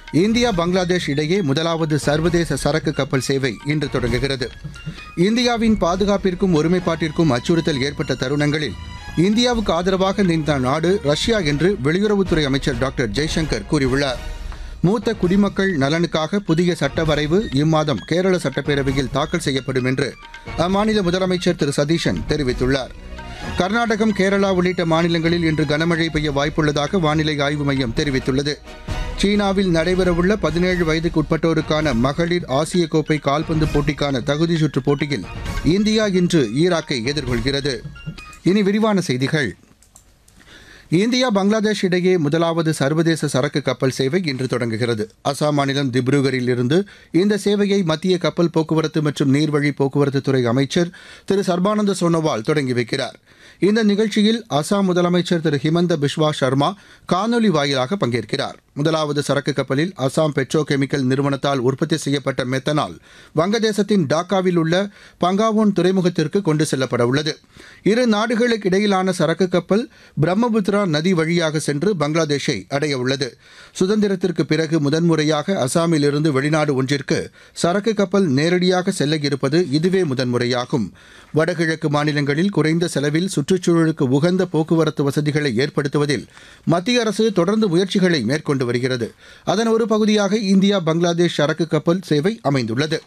India Bangladesh இடையே முதலாவது சர்வதேச சரக்கு கப்பல் சேவை இன்று தொடங்குகிறது இந்தியாவின் பாதுகாப்பிற்கும் ஒருமைப்பாட்டிற்கும் அச்சுறுத்தல் ஏற்பட்ட தருணங்களில் இந்தியாவுக்கு ஆதரவாக நின்ற நாடு ரஷ்யா என்று வெளியுறவுத்துறை அமைச்சர் டாக்டர் ஜெய்சங்கர் கூறியுள்ளார் மூத்த குடிமக்கள் நலனுக்காக புதிய சட்ட வரைவு இம்மாதம் கேரள சட்டப்பேரவையில் தாக்கல் செய்யப்படும் என்று அம்மாநில முதலமைச்சர் திரு சதீஷன் தெரிவித்துள்ளார் கர்நாடகம் கேரளா உள்ளிட்ட மாநிலங்களில் இன்று கனமழை பெய்ய வாய்ப்புள்ளதாக வானிலை ஆய்வு மையம் தெரிவித்துள்ளது சீனாவில் நடைபெறவுள்ள பதினேழு வயதுக்குட்பட்டோருக்கான மகளிர் ஆசிய கோப்பை கால்பந்து போட்டிக்கான தகுதி சுற்று போட்டியில் இந்தியா இன்று ஈராக்கை எதிர்கொள்கிறது இனி விரிவான செய்திகள் இந்தியா பங்களாதேஷ் இடையே முதலாவது சர்வதேச சரக்கு கப்பல் சேவை இன்று தொடங்குகிறது அசாம் மாநிலம் திப்ருகரில் இருந்து இந்த சேவையை மத்திய கப்பல் போக்குவரத்து மற்றும் நீர்வழி போக்குவரத்து துறை அமைச்சர் திரு சர்பானந்த சோனோவால் தொடங்கி வைக்கிறார் இந்த நிகழ்ச்சியில் அசாம் முதலமைச்சர் திரு ஹிமந்த பிஸ்வா சர்மா காணொலி வாயிலாக பங்கேற்கிறார் முதலாவது சரக்கு கப்பலில் அசாம் பெட்ரோ கெமிக்கல் நிறுவனத்தால் உற்பத்தி செய்யப்பட்ட மெத்தனால் வங்கதேசத்தின் டாக்காவில் உள்ள பங்காவோன் துறைமுகத்திற்கு கொண்டு செல்லப்பட உள்ளது இரு நாடுகளுக்கு இடையிலான சரக்கு கப்பல் பிரம்மபுத்திரா நதி வழியாக சென்று பங்களாதேஷை அடைய உள்ளது சுதந்திரத்திற்கு பிறகு முதன்முறையாக அசாமில் இருந்து வெளிநாடு ஒன்றிற்கு சரக்கு கப்பல் நேரடியாக செல்ல இருப்பது இதுவே முதன்முறையாகும் வடகிழக்கு மாநிலங்களில் குறைந்த செலவில் சுற்றுச்சூழலுக்கு உகந்த போக்குவரத்து வசதிகளை ஏற்படுத்துவதில் மத்திய அரசு தொடர்ந்து முயற்சிகளை மேற்கொண்டு வருகிறது அதன் ஒரு பகுதியாக இந்தியா பங்களாதேஷ் சரக்கு கப்பல் சேவை அமைந்துள்ளது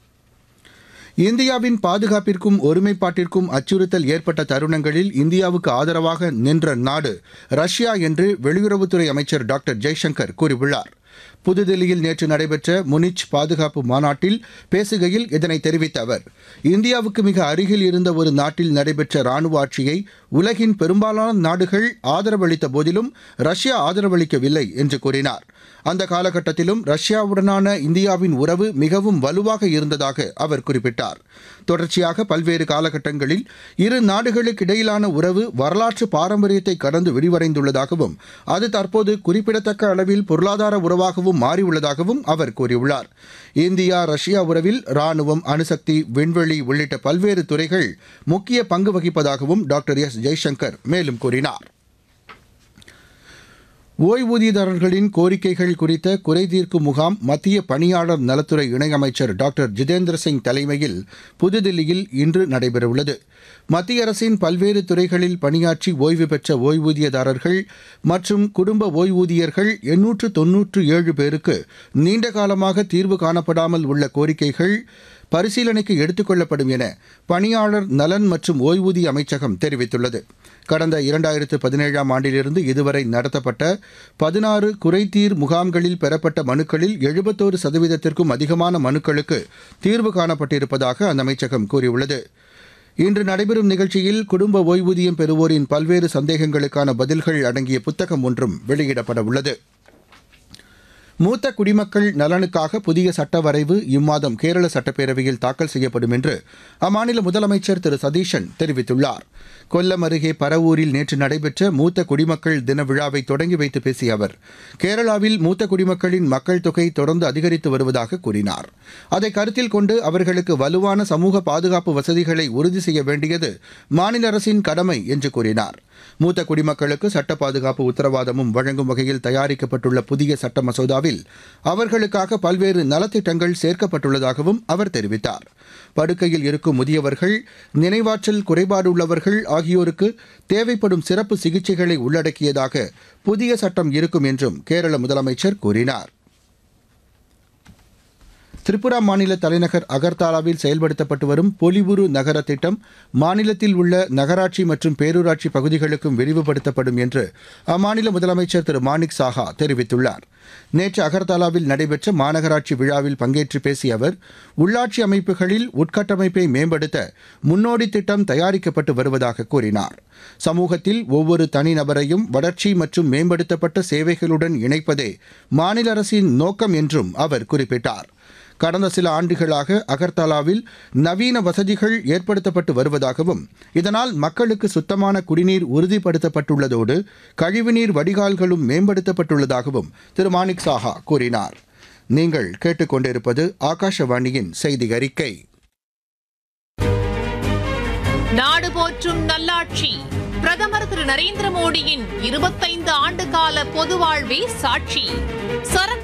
இந்தியாவின் பாதுகாப்பிற்கும் ஒருமைப்பாட்டிற்கும் அச்சுறுத்தல் ஏற்பட்ட தருணங்களில் இந்தியாவுக்கு ஆதரவாக நின்ற நாடு ரஷ்யா என்று வெளியுறவுத்துறை அமைச்சர் டாக்டர் ஜெய்சங்கர் கூறியுள்ளார் புதுதில்லியில் நேற்று நடைபெற்ற முனிச் பாதுகாப்பு மாநாட்டில் பேசுகையில் இதனை தெரிவித்த அவர் இந்தியாவுக்கு மிக அருகில் இருந்த ஒரு நாட்டில் நடைபெற்ற ராணுவ ஆட்சியை உலகின் பெரும்பாலான நாடுகள் ஆதரவளித்த போதிலும் ரஷ்யா ஆதரவளிக்கவில்லை என்று கூறினார் அந்த காலகட்டத்திலும் ரஷ்யாவுடனான இந்தியாவின் உறவு மிகவும் வலுவாக இருந்ததாக அவர் குறிப்பிட்டார் தொடர்ச்சியாக பல்வேறு காலகட்டங்களில் இரு நாடுகளுக்கு இடையிலான உறவு வரலாற்று பாரம்பரியத்தை கடந்து விரிவடைந்துள்ளதாகவும் அது தற்போது குறிப்பிடத்தக்க அளவில் பொருளாதார உறவாகவும் மாறியுள்ளதாகவும் அவர் கூறியுள்ளார் இந்தியா ரஷ்யா உறவில் ராணுவம் அணுசக்தி விண்வெளி உள்ளிட்ட பல்வேறு துறைகள் முக்கிய பங்கு வகிப்பதாகவும் டாக்டர் எஸ் ஜெய்சங்கர் மேலும் கூறினார் ஓய்வூதியதாரர்களின் கோரிக்கைகள் குறித்த குறைதீர்க்கும் முகாம் மத்திய பணியாளர் நலத்துறை இணையமைச்சர் டாக்டர் ஜிதேந்திர சிங் தலைமையில் புதுதில்லியில் இன்று நடைபெறவுள்ளது மத்திய அரசின் பல்வேறு துறைகளில் பணியாற்றி ஓய்வு பெற்ற ஓய்வூதியதாரர்கள் மற்றும் குடும்ப ஓய்வூதியர்கள் எண்ணூற்று தொன்னூற்று ஏழு பேருக்கு நீண்ட காலமாக தீர்வு காணப்படாமல் உள்ள கோரிக்கைகள் பரிசீலனைக்கு எடுத்துக் கொள்ளப்படும் என பணியாளர் நலன் மற்றும் ஓய்வூதிய அமைச்சகம் தெரிவித்துள்ளது கடந்த இரண்டாயிரத்து பதினேழாம் ஆண்டிலிருந்து இதுவரை நடத்தப்பட்ட பதினாறு குறைதீர் முகாம்களில் பெறப்பட்ட மனுக்களில் எழுபத்தோரு சதவீதத்திற்கும் அதிகமான மனுக்களுக்கு தீர்வு காணப்பட்டிருப்பதாக அந்த அமைச்சகம் கூறியுள்ளது இன்று நடைபெறும் நிகழ்ச்சியில் குடும்ப ஓய்வூதியம் பெறுவோரின் பல்வேறு சந்தேகங்களுக்கான பதில்கள் அடங்கிய புத்தகம் ஒன்றும் வெளியிடப்பட உள்ளது மூத்த குடிமக்கள் நலனுக்காக புதிய சட்ட வரைவு இம்மாதம் கேரள சட்டப்பேரவையில் தாக்கல் செய்யப்படும் என்று அம்மாநில முதலமைச்சர் திரு சதீஷன் தெரிவித்துள்ளார் கொல்லம் அருகே பரவூரில் நேற்று நடைபெற்ற மூத்த குடிமக்கள் தின விழாவை தொடங்கி வைத்து பேசிய அவர் கேரளாவில் மூத்த குடிமக்களின் மக்கள் தொகை தொடர்ந்து அதிகரித்து வருவதாக கூறினார் அதை கருத்தில் கொண்டு அவர்களுக்கு வலுவான சமூக பாதுகாப்பு வசதிகளை உறுதி செய்ய வேண்டியது மாநில அரசின் கடமை என்று கூறினார் மூத்த குடிமக்களுக்கு சட்ட பாதுகாப்பு உத்தரவாதமும் வழங்கும் வகையில் தயாரிக்கப்பட்டுள்ள புதிய சட்ட மசோதாவில் அவர்களுக்காக பல்வேறு நலத்திட்டங்கள் சேர்க்கப்பட்டுள்ளதாகவும் அவர் தெரிவித்தார் படுக்கையில் இருக்கும் முதியவர்கள் நினைவாற்றல் குறைபாடு உள்ளவர்கள் ஆகியோருக்கு தேவைப்படும் சிறப்பு சிகிச்சைகளை உள்ளடக்கியதாக புதிய சட்டம் இருக்கும் என்றும் கேரள முதலமைச்சர் கூறினார் திரிபுரா மாநில தலைநகர் அகர்தாலாவில் செயல்படுத்தப்பட்டு வரும் பொலிவுரு நகர திட்டம் மாநிலத்தில் உள்ள நகராட்சி மற்றும் பேரூராட்சி பகுதிகளுக்கும் விரிவுபடுத்தப்படும் என்று அம்மாநில முதலமைச்சர் திரு மாணிக் சாஹா தெரிவித்துள்ளார் நேற்று அகர்தாலாவில் நடைபெற்ற மாநகராட்சி விழாவில் பங்கேற்று பேசிய அவர் உள்ளாட்சி அமைப்புகளில் உட்கட்டமைப்பை மேம்படுத்த முன்னோடி திட்டம் தயாரிக்கப்பட்டு வருவதாக கூறினார் சமூகத்தில் ஒவ்வொரு தனிநபரையும் வளர்ச்சி மற்றும் மேம்படுத்தப்பட்ட சேவைகளுடன் இணைப்பதே மாநில அரசின் நோக்கம் என்றும் அவர் குறிப்பிட்டார் கடந்த சில ஆண்டுகளாக அகர்தலாவில் நவீன வசதிகள் ஏற்படுத்தப்பட்டு வருவதாகவும் இதனால் மக்களுக்கு சுத்தமான குடிநீர் உறுதிப்படுத்தப்பட்டுள்ளதோடு கழிவுநீர் வடிகால்களும் மேம்படுத்தப்பட்டுள்ளதாகவும் திரு மாணிக் சாஹா கூறினார் நீங்கள் கேட்டுக்கொண்டிருப்பது ஆகாஷவாணியின் செய்தி அறிக்கை நாடு போற்றும் நல்லாட்சி பிரதமர் திரு நரேந்திர மோடியின் இருபத்தைந்து ஆண்டு கால பொது வாழ்வே சாட்சி சரக்கு